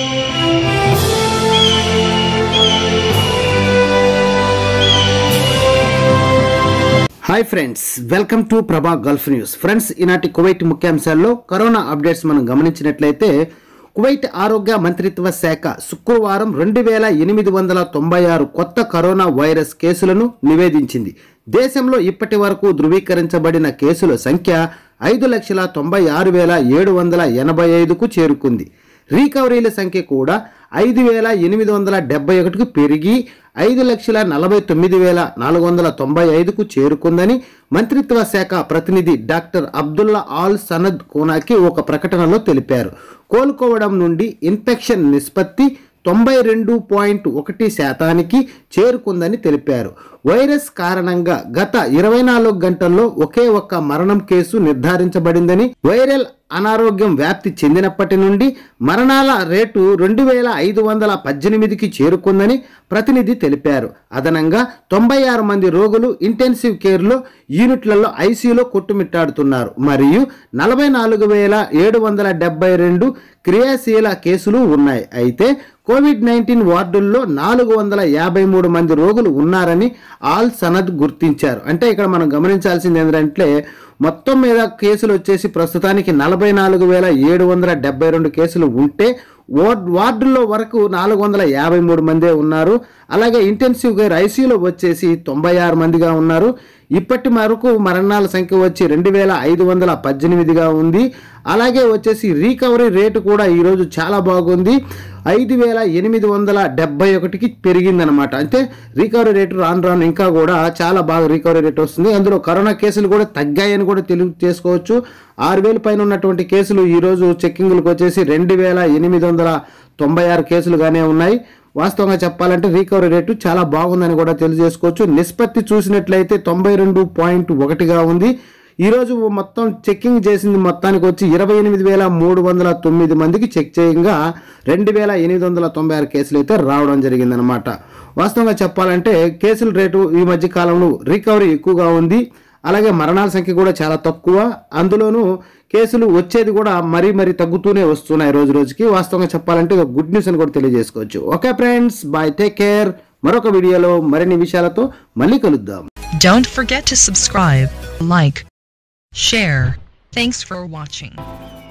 Hi friends welcome to Prabha Gulf News friends ఈనాటి Kuwait ముఖ్యాంశాల్లో corona updates మనం గమనించినట్లయితే కువైట్ ఆరోగ్య మంత్రిత్వ శాఖ శుక్రవారం రెండు వేల ఎనిమిది వందల తొంభై ఆరు కొత్త కరోనా వైరస్ కేసులను నివేదించింది దేశంలో ఇప్పటి వరకు ధృవీకరించబడిన కేసుల సంఖ్య ఐదు లక్షల తొంభై ఆరు వేల ఏడు వందల ఎనభై ఐదుకు చేరుకుంది రీకవరీల సంఖ్య కూడా ఐదు వేల ఎనిమిది వందల డెబ్బై ఒకటికి పెరిగి ఐదు లక్షల నలభై తొమ్మిది వేల నాలుగు వందల తొంభై ఐదుకు చేరుకుందని మంత్రిత్వ శాఖ ప్రతినిధి డాక్టర్ అబ్దుల్లా ఆల్ సనద్ కోనాకి ఒక ప్రకటనలో తెలిపారు కోలుకోవడం నుండి ఇన్ఫెక్షన్ నిష్పత్తి తొంభై రెండు పాయింట్ ఒకటి శాతానికి చేరుకుందని తెలిపారు వైరస్ కారణంగా గత ఇరవై నాలుగు గంటల్లో ఒకే ఒక్క మరణం కేసు నిర్ధారించబడిందని వైరల్ అనారోగ్యం వ్యాప్తి చెందినప్పటి నుండి మరణాల రేటు రెండు వేల ఐదు వందల పద్దెనిమిదికి చేరుకుందని ప్రతినిధి తెలిపారు అదనంగా తొంభై ఆరు మంది రోగులు ఇంటెన్సివ్ కేర్లో యూనిట్లలో ఐసీయూలో కొట్టుమిట్టాడుతున్నారు మరియు నలభై నాలుగు వేల ఏడు వందల డెబ్బై రెండు క్రియాశీల కేసులు ఉన్నాయి అయితే కోవిడ్ నైన్టీన్ వార్డుల్లో నాలుగు వందల యాభై మూడు మంది రోగులు ఉన్నారని ఆల్ సనద్ గుర్తించారు అంటే ఇక్కడ మనం గమనించాల్సింది ఏంటంటే మొత్తం మీద కేసులు వచ్చేసి ప్రస్తుతానికి నలభై నాలుగు వేల ఏడు వందల డెబ్బై రెండు కేసులు ఉంటే వార్డ్ వార్డుల్లో వరకు నాలుగు వందల యాభై మూడు మందే ఉన్నారు అలాగే ఇంటెన్సివ్ కేర్ ఐసీయూలో వచ్చేసి తొంభై ఆరు మందిగా ఉన్నారు ఇప్పటి వరకు మరణాల సంఖ్య వచ్చి రెండు వేల ఐదు వందల పద్దెనిమిదిగా ఉంది అలాగే వచ్చేసి రీకవరీ రేటు కూడా ఈరోజు చాలా బాగుంది ఐదు వేల ఎనిమిది వందల డెబ్బై ఒకటికి పెరిగిందనమాట అంటే రికవరీ రేటు రాను రాను ఇంకా కూడా చాలా బాగా రికవరీ రేట్ వస్తుంది అందులో కరోనా కేసులు కూడా తగ్గాయని కూడా తెలియ చేసుకోవచ్చు ఆరు వేల పైన ఉన్నటువంటి కేసులు ఈరోజు చెక్కింగ్లకు వచ్చేసి రెండు వేల ఎనిమిది వందల తొంభై ఆరు కేసులుగానే ఉన్నాయి వాస్తవంగా చెప్పాలంటే రికవరీ రేటు చాలా బాగుందని కూడా తెలియజేసుకోవచ్చు నిష్పత్తి చూసినట్లయితే తొంభై రెండు పాయింట్ ఒకటిగా ఉంది ఈరోజు మొత్తం చెక్కింగ్ చేసింది మొత్తానికి వచ్చి ఇరవై ఎనిమిది వేల మూడు వందల తొమ్మిది మందికి చెక్ చేయంగా రెండు వేల ఎనిమిది వందల తొంభై ఆరు కేసులు అయితే రావడం జరిగిందనమాట వాస్తవంగా చెప్పాలంటే కేసుల రేటు ఈ మధ్య కాలంలో రికవరీ ఎక్కువగా ఉంది అలాగే మరణాల సంఖ్య కూడా చాలా తక్కువ అందులోనూ కేసులు వచ్చేది కూడా మరీ మరీ తగ్గుతూనే వస్తున్నాయి రోజు రోజుకి వాస్తవంగా చెప్పాలంటే ఇది గుడ్ న్యూస్ అని కూడా తెలియజేసుకోవచ్చు okay friends bye take care మరొక వీడియోలో మరిన్ని విషయాలతో మళ్ళీ కలుద్దాం Don't forget to subscribe, like, share. Thanks for watching.